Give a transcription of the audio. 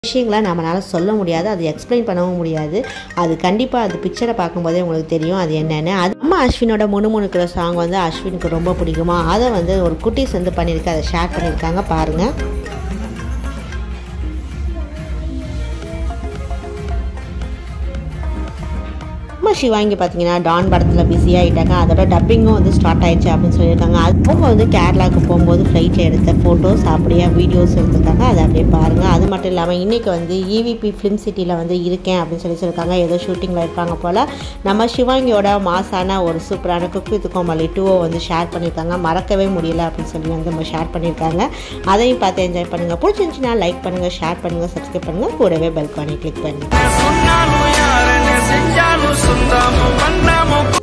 விஷயங்களை நம்மளால் சொல்ல முடியாது அது எக்ஸ்பிளைன் பண்ணவும் முடியாது அது கண்டிப்பாக அது பிக்சரை பார்க்கும்போதே உங்களுக்கு தெரியும் அது என்னென்னு அது அம்மா அஸ்வினோட முணுமுணுக்கிற சாங் வந்து அஸ்வினுக்கு ரொம்ப பிடிக்குமா அதை வந்து ஒரு குட்டீஸ் வந்து பண்ணியிருக்கு அதை ஷேர் பண்ணியிருக்காங்க பாருங்கள் அம்மா சிவாங்கி பார்த்தீங்கன்னா டான் படத்தில் பிஸி ஆகிட்டாங்க அதோட டப்பிங்கும் வந்து ஸ்டார்ட் ஆயிடுச்சு அப்படின்னு சொல்லியிருக்காங்க அது அவங்க வந்து கேரளாவுக்கு போகும்போது ஃப்ளைட்டில் எடுத்த ஃபோட்டோஸ் அப்படியே வீடியோஸ் எடுத்திருக்காங்க அதை அப்படியே பாருங்கள் அது மட்டும் இல்லாமல் இன்றைக்கி வந்து இவிபி ஃபிலிம் சிட்டியில் வந்து இருக்கேன் அப்படின்னு சொல்லி சொல்லியிருக்காங்க ஏதோ ஷூட்டிங்கில் இருப்பாங்க போல் நம்ம சிவாங்கியோட மாசான ஒரு சூப்பரான குக் வித் கோமாளி டூவை வந்து ஷேர் பண்ணியிருக்காங்க மறக்கவே முடியல அப்படின்னு சொல்லி வந்து நம்ம ஷேர் பண்ணியிருக்காங்க அதையும் பார்த்து என்ஜாய் பண்ணுங்கள் பிடிச்சிருந்துச்சுன்னா லைக் பண்ணுங்கள் ஷேர் பண்ணுங்கள் சப்ஸ்கிரைப் பண்ணுங்கள் கூடவே பெல் பண்ணி கிளிக் பண்ணுங்கள் சொன்னாலும் யாருன்னு செஞ்சாலும் சொந்தாம பண்ணாம